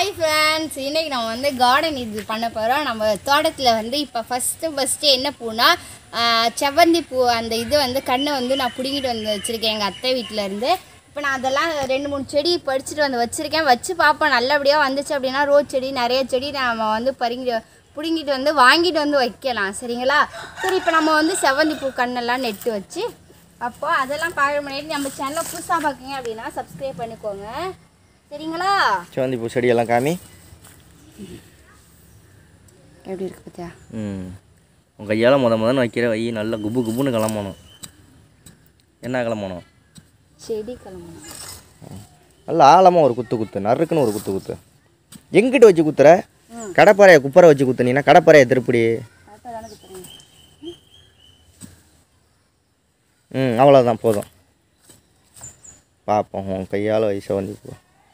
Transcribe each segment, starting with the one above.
hi friends இன்னைக்கு நம்ம வந்து கார்டன் இது பண்ண போகிறோம் நம்ம தோட்டத்தில் வந்து இப்போ ஃபஸ்ட்டு ஃபஸ்ட்டு என்ன பூனா ஆஹ், செவ்வந்தி பூ அந்த இது வந்து கண்ணை வந்து நான் பிடுங்கிட்டு வந்து வச்சுருக்கேன் எங்கள் அத்தை வீட்டில் இருந்து இப்போ நான் அதெல்லாம் ரெண்டு மூணு செடி பறிச்சுட்டு வந்து வச்சுருக்கேன் வச்சு பார்ப்போம் நல்லபடியாக வந்துச்சு அப்படின்னா ரோஸ் செடி நிறைய செடி நம்ம வந்து பறிங்கி பிடுங்கிட்டு வந்து வாங்கிட்டு வந்து வைக்கலாம் சரிங்களா சரி இப்போ நம்ம வந்து செவ்வந்தி பூ கண்ணெல்லாம் நெட்டு வச்சு அப்போ அதெல்லாம் பார்க்க முன்னாடி நம்ம சேனலை புதுசாக பார்க்குங்க அப்படின்னா சப்ஸ்கிரைப் பண்ணிக்கோங்க சரிங்களா செவந்தி பூ செடியெல்லாம் காமி எப்படி இருக்கு பார்த்தியா ம் உங்கள் கையால் முத முதன்னு வைக்கிற வை நல்லா குபு குபுன்னு கிளம்பணும் என்ன கிளம்பணும் செடி கிளம்பணும் நல்லா ஆழமாக ஒரு குத்து குத்து நறுக்குன்னு ஒரு குத்து குத்து எங்கிட்ட வச்சு குத்துற கடப்பாறையை குப்பரை வச்சு குத்துனீங்கன்னா கடப்பாறையை திருப்படி கரெக்டாக தானே குத்துறேன் ம் அவ்வளோதான் போதும் பார்ப்போம் உன் கையால் வை செவந்தி பூ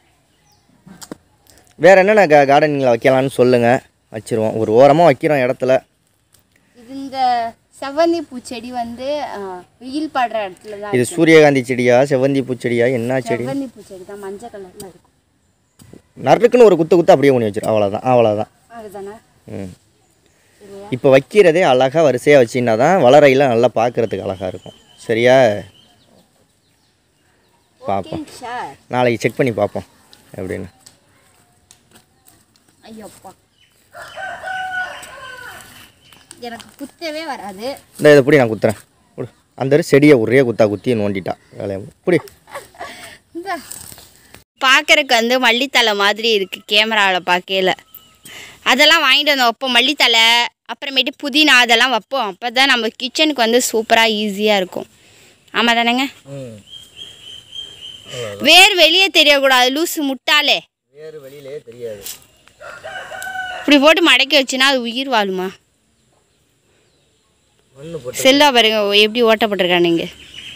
வேறு என்னென்ன கா கார்டனிங்கில் வைக்கலாம்னு சொல்லுங்கள் வச்சிருவோம் ஒரு ஓரமாக வைக்கிறோம் இடத்துல இது இந்த செவ்வந்தி பூச்செடி வந்து ஆ, வெயில் படுற இடத்துல தான் இது சூரியகாந்தி செடியா செவந்தி பூ செடியா என்ன செடி செவ்வந்தி பூச்செடி தான் மஞ்சள் கலரில் இருக்கும் நறுக்குன்னு ஒரு குத்து குத்து அப்படியே பண்ணி வச்சிரும் அவ்வளோதான் அவ்வளோதான் அதுதானே ம் இப்போ வைக்கிறதே அழகாக வரிசையாக வச்சின்னா தான் வளரையில் நல்லா பார்க்குறதுக்கு அழகாக இருக்கும் சரியா பார்ப்போம் சார் நாளைக்கு செக் பண்ணி பார்ப்போம் எப்படின்னு ஐயோப்பா எனக்கு குத்தவே வராது இந்த இதை பிடி நான் குத்துறேன் குடு அந்த செடியை ஒரே குத்தா குத்தி நோண்டிட்டா வேலையை பிடி பார்க்கறக்கு வந்து மல்லித்தலை மாதிரி இருக்குது கேமராவில் பார்க்கல அதெல்லாம் வாங்கிட்டு வந்தோம் வைப்போம் மல்லித்தலை அப்புறமேட்டு புதினா அதெல்லாம் வைப்போம் அப்போ தான் நம்ம கிச்சனுக்கு வந்து சூப்பராக ஈஸியாக இருக்கும் ஆமாம் தானேங்க ம் வேர் வெளியே தெரியக்கூடாது லூசு முட்டாளே வேறு வெளியிலே தெரியாது இப்படி போட்டு மடக்கி வச்சுன்னா அது உயிர் வாழுமா மண்ணு போட்டு செல்லா பாருங்க எப்படி ஓட்டப்பட்டிருக்கானுங்க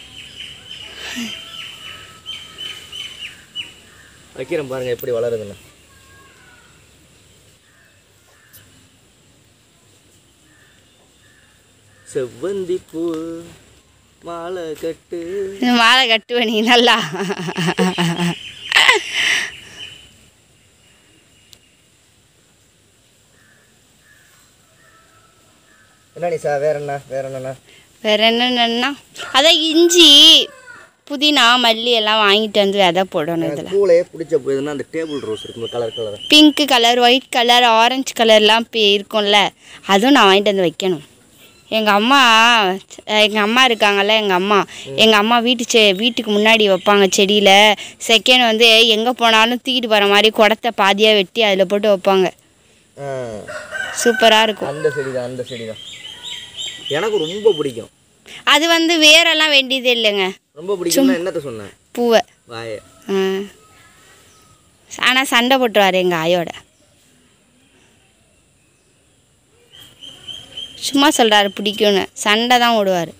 வைக்கிறேன் பாருங்கள் எப்படி வளருதுன்னு செவ்வந்தி பூ மாலை கட்டு இந்த மாலை கட்டுவ நீ நல்லா என்ன நிசா வேற என்ன வேற என்னண்ணா வேற என்னென்னா அதான் இஞ்சி புதினா மல்லி எல்லாம் வாங்கிட்டு வந்து விதை போடணும் இதில் பூலே பிடிச்ச போயதுன்னா அந்த டேபிள் ரோஸ் இருக்கும் colour colour pink colour white colour orange கலர்லாம் இப்போ இருக்கும்ல அதுவும் நான் வாங்கிட்டு வந்து வைக்கணும் எங்கள் அம்மா எங்கள் அம்மா இருக்காங்கல்ல எங்கள் அம்மா எங்கள் அம்மா வீட்டு செ வீட்டுக்கு முன்னாடி வைப்பாங்க செடியில் செகண்ட் வந்து எங்கே போனாலும் தூக்கிட்டு போகிற மாதிரி குடத்தை பாதியாக வெட்டி அதில் போட்டு வைப்பாங்க சூப்பராக இருக்கும் அந்த செடி தான் அந்த செடி தான் எனக்கு ரொம்ப பிடிக்கும் அது வந்து வேரெல்லாம் வேண்டியது இல்லைங்க ரொம்ப பிடிக்கும்னா என்னத்த சொன்னேன் பூவை வாய ஆனால் சண்டை போட்டுருவார் எங்கள் ஆயோட சும்மா சொல்கிறாரு பிடிக்கும்னு சண்டை தான் விடுவார்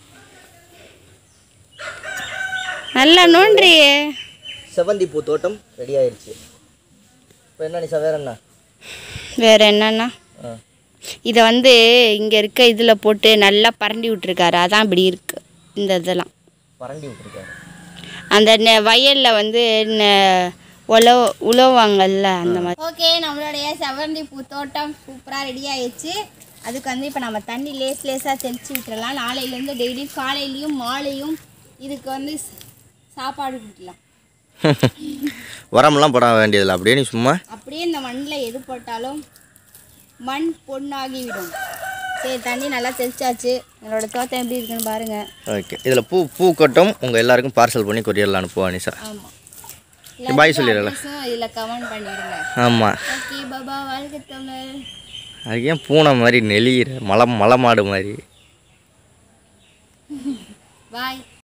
நல்லா நோன்றியே செவந்தி பூ தோட்டம் ரெடி ஆயிடுச்சு இப்போ என்ன நிசா வேற என்ன வேறு என்னன்னா ஆ இதை வந்து இங்கே இருக்க இதில் போட்டு நல்லா பரண்டி விட்டுருக்காரு அதான் இப்படி இருக்குது இந்த இதெல்லாம் பரண்டி விட்டுருக்காரு அந்த நெ- வயல்ல வந்து நெ- உழவு உழவாங்கல்ல அந்த மாதிரி ஓகே நம்மளுடைய செவந்தி பூ தோட்டம் சூப்பராக ரெடி ஆயிடுச்சு அதுக்கு வந்து இப்போ நம்ம தண்ணி லேஸ் லேஸாக தெளிச்சு விட்டுறலாம் நாளையிலேருந்து டெய்லி காலையிலையும் மாலையும் இதுக்கு வந்து ச- சாப்பாடு விட்டுலாம் உரம்லாம் போட வேண்டியதில்லை அப்படியே நீ சும்மா அப்படியே இந்த மண்ணில் எது போட்டாலும் மண் பொண்ணாகி விடும் சரி தண்ணி நல்லா தெளிச்சாச்சு என்னோட தோட்டம் எப்படி இருக்குன்னு பாருங்கள் ஓகே இதில் பூ பூ கட்டும் உங்கள் எல்லாருக்கும் பார்சல் பண்ணி கொரியரில் அனுப்புவா நிசா ஆமாம் பாய் சொல்லிடுறல இதில் கமெண்ட் பண்ணிடுங்க ஆமாம் ஓகே பாபா வாழ்க தமிழ் அது ஏன் பூனை மாதிரி நெளியிற மலை மலை மாடு மாதிரி பாய்